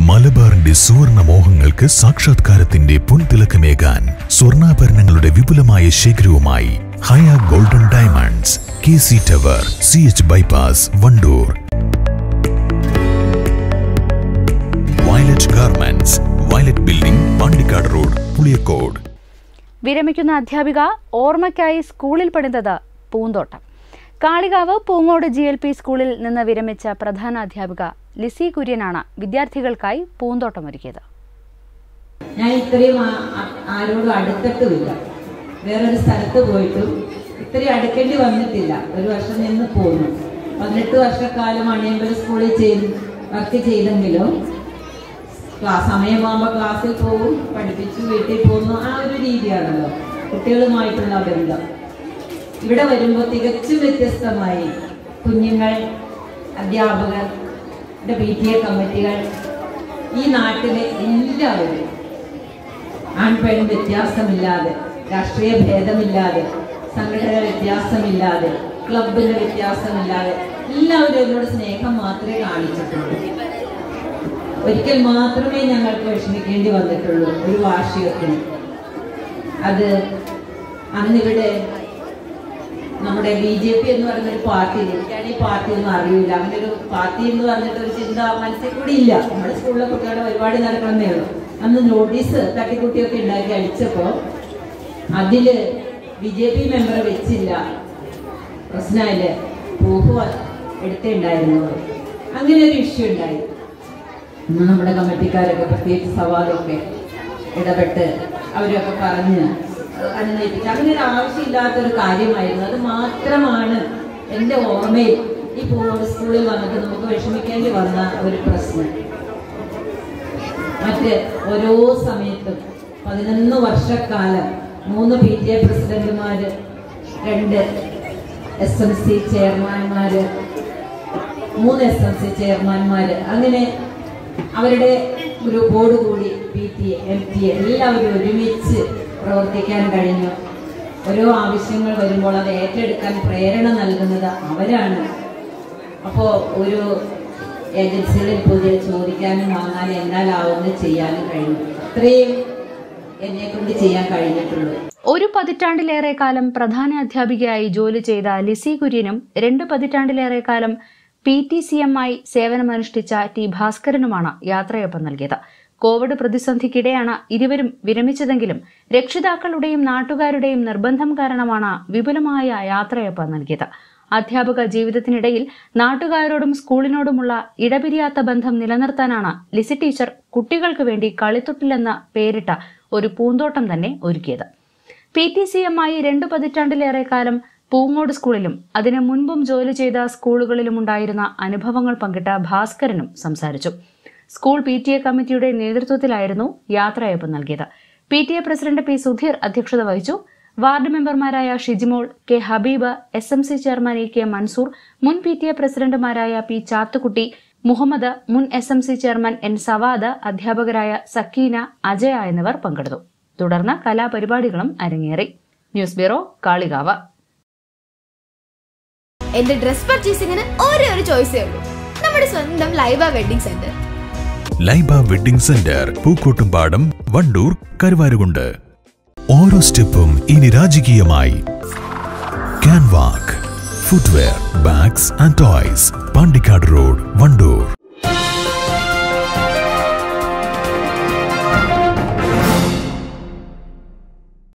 മലബാറിന്റെ സുവർണ മോഹങ്ങൾക്ക് സാക്ഷാത്കാരത്തിന്റെ പൊൻതിളക്കമേകാൻ സ്വർണ്ണാഭരണങ്ങളുടെ വിപുലമായ ശേഖരവുമായി Haya golden diamonds K C tower C H bypass Wandoor violet garments violet building Pandikkad road Puliyakkode വിരമിക്കുന്ന അധ്യാപിക ഓർമ്മയ്ക്കായി സ്കൂളിൽ പണിതത് പൂന്തോട്ടം Kalikavu Poongode G L P സ്കൂളിൽ നിന്ന് വിരമിച്ച പ്രധാന അധ്യാപിക ലിസി കുര്യനാണ് വിദ്യാർത്ഥികൾക്കായി പൂന്തോട്ടം ഒരുക്കിയത് ഞാൻ ഇത്രയും ആ- ആ- ആരോടും അടുത്തിട്ടുമില്ല വേറൊരു സ്ഥലത്ത് പോയിട്ടും ഇത്രയും അടുക്കേണ്ടി വന്നിട്ടില്ല ഒരു വർഷം നിന്ന് പോന്നു പതിനെട്ട് വർഷക്കാലം അണിയമ്പല സ്കൂളിൽ ചെയ്ത് വർക്ക് ചെയ്തെങ്കിലും ക്ലാസ് സമയമാകുമ്പോൾ ക്ലാസ്സിൽ പോകും പഠിപ്പിച്ചു വീട്ടിൽ പോകുന്നു ആ ഒരു രീതിയാണല്ലോ കുട്ടികളുമായിട്ടുള്ള ബന്ധം ഇവിടെ വരുമ്പോൾ തികച്ചും വ്യത്യസ്തമായി കുഞ്ഞുങ്ങൾ അധ്യാപകർ പി ടി എ കമ്മിറ്റികൾ ഈ നാട്ടിലെ എല്ലാവരും ആൺപെൺ വ്യത്യാസമില്ലാതെ രാഷ്ട്രീയ ഭേദമില്ലാതെ സംഘടന വ്യത്യാസമില്ലാതെ ക്ലബിന്റെ വ്യത്യാസമില്ലാതെ എല്ലാവരും എന്നോട് സ്നേഹം മാത്രമേ കാണിച്ചിട്ടുള്ളൂ ഒരിക്കൽ മാത്രമേ ഞങ്ങൾക്ക് വിഷമിക്കേണ്ടി വന്നിട്ടുള്ളൂ ഒരു വാർഷികത്തിന് അത് അന്നിവിടെ നമ്മുടെ ബി ജെ പി എന്ന് പറയുന്ന ഒരു പാർട്ടി എനിക്കാണ് ഈ പാർട്ടി ഒന്നും അറിയില്ല അങ്ങനെ ഒരു പാർട്ടി എന്ന് പറഞ്ഞിട്ട് ഒരു ചിന്ത മനസ്സിൽ കൂടി ഇല്ല നമ്മുടെ സ്കൂളിലെ കുട്ടികളുടെ പരിപാടി നടക്കണമെന്നേ ഉള്ളൂ അന്ന് നോട്ടീസ് തട്ടിക്കുട്ടിയൊക്കെ ഉണ്ടാക്കി അടിച്ചപ്പോ അതില് ബി ജെ പി മെമ്പറെ വെച്ചില്ല പ്രശ്നമായില്ലേ പ്രൂഫ് എടുത്തേ ഉണ്ടായിരുന്നത് അങ്ങനെ ഒരു ഇഷ്യൂ ഉണ്ടായി ഇന്ന് നമ്മുടെ കമ്മിറ്റിക്കാരൊക്കെ പ്രത്യേകിച്ച് സവാദൊക്കെ ഇടപെട്ട് അവരൊക്കെ പറഞ്ഞ് അനുനയിപ്പിച്ച് അങ്ങനെ ഒരു ആവശ്യമില്ലാത്തൊരു കാര്യമായിരുന്നു അത് മാത്രമാണ് എൻ്റെ ഓർമ്മയിൽ ഈ പൂർവ്വ സ്കൂളിൽ വന്നിട്ട് നമുക്ക് വിഷമിക്കേണ്ടി വന്ന ഒരു പ്രശ്നം മറ്റ് ഓരോ സമയത്തും പതിനൊന്ന് വർഷക്കാലം മൂന്ന് പി ടി എ പ്രസിഡന്റുമാര് രണ്ട് എസ് എം സി ചെയർമാൻമാര് മൂന്ന് എസ് എം സി ചെയർമാൻമാര് അങ്ങനെ അവരുടെ ഗ്രൂപ്പോട് കൂടി P T A M T A എല്ലാവരും ഒരുമിച്ച് പ്രവർത്തിക്കാൻ കഴിഞ്ഞു ഓരോ ആവശ്യങ്ങൾ വരുമ്പോൾ അത് ഏറ്റെടുക്കാൻ പ്രേരണ നൽകുന്നത് അവരാണ് അപ്പോൾ ഒരു ഏജൻസികളിൽ പുതിയ ചോദിക്കാനും വാങ്ങാനും എന്നാലാവുന്നത് ചെയ്യാനും കഴിഞ്ഞു അത്രയും എന്നെ കൊണ്ട് ചെയ്യാൻ കഴിഞ്ഞിട്ടുള്ളൂ ഒരു പതിറ്റാണ്ടിലേറെ കാലം പ്രധാന അധ്യാപികയായി ജോലി ചെയ്ത ലിസി കുര്യനും രണ്ട് പതിറ്റാണ്ടിലേറെ കാലം പി ടി സി എം ആയി സേവനമനുഷ്ഠിച്ച ടി ഭാസ്കരനുമാണ് യാത്രയൊപ്പം നൽകിയത് കോവിഡ് പ്രതിസന്ധിക്കിടെയാണ് ഇരുവരും വിരമിച്ചതെങ്കിലും രക്ഷിതാക്കളുടെയും നാട്ടുകാരുടെയും നിർബന്ധം കാരണമാണ് വിപുലമായ യാത്രയൊപ്പം നൽകിയത് അധ്യാപക ജീവിതത്തിനിടയിൽ നാട്ടുകാരോടും സ്കൂളിനോടുമുള്ള ഇടപിരിയാത്ത ബന്ധം നിലനിർത്താനാണ് ലിസി ടീച്ചർ കുട്ടികൾക്ക് വേണ്ടി കളിത്തൊട്ടിലെന്ന പേരിട്ട ഒരു പൂന്തോട്ടം തന്നെ ഒരുക്കിയത് പി ടി സി എം ആയി രണ്ടു പതിറ്റാണ്ടിലേറെ കാലം പൂങ്ങോട് സ്കൂളിലും അതിനു മുൻപും ജോലി ചെയ്ത സ്കൂളുകളിലും ഉണ്ടായിരുന്ന അനുഭവങ്ങൾ പങ്കിട്ട ഭാസ്കരനും സംസാരിച്ചു സ്കൂൾ പി ടി എ കമ്മിറ്റിയുടെ നേതൃത്വത്തിലായിരുന്നു യാത്രയയപ്പ് നൽകിയത് P T A president P Sudheer അധ്യക്ഷത വഹിച്ചു വാർഡ് മെമ്പർമാരായ Shijimol K Habeeb S M C chairman E K Mansoor മുൻ പി ടി എ പ്രസിഡന്റുമാരായ പി ചാത്തുക്കുട്ടി മുഹമ്മദ് മുൻ S M C chairman N Savad അധ്യാപകരായ സക്കീന അജയ എന്നിവർ പങ്കെടുത്തു തുടർന്ന് കലാപരിപാടികളും അരങ്ങേറി ന്യൂസ് ബ്യൂറോ കാളികാവ് എന്റെ ഡ്രസ് പർച്ചേസിംഗിന് ഒരേ ഒരു ചോയ്സേ ഉള്ളൂ നമ്മുടെ സ്വന്തം Laiba wedding centre Laiba wedding centre Pookkottumpadam Wandoor Karuvarakundu ഓരോ സ്റ്റെപ്പും ഇനി രാജകീയമായി Canwalk footwear bags and toys Pandikkad road Wandoor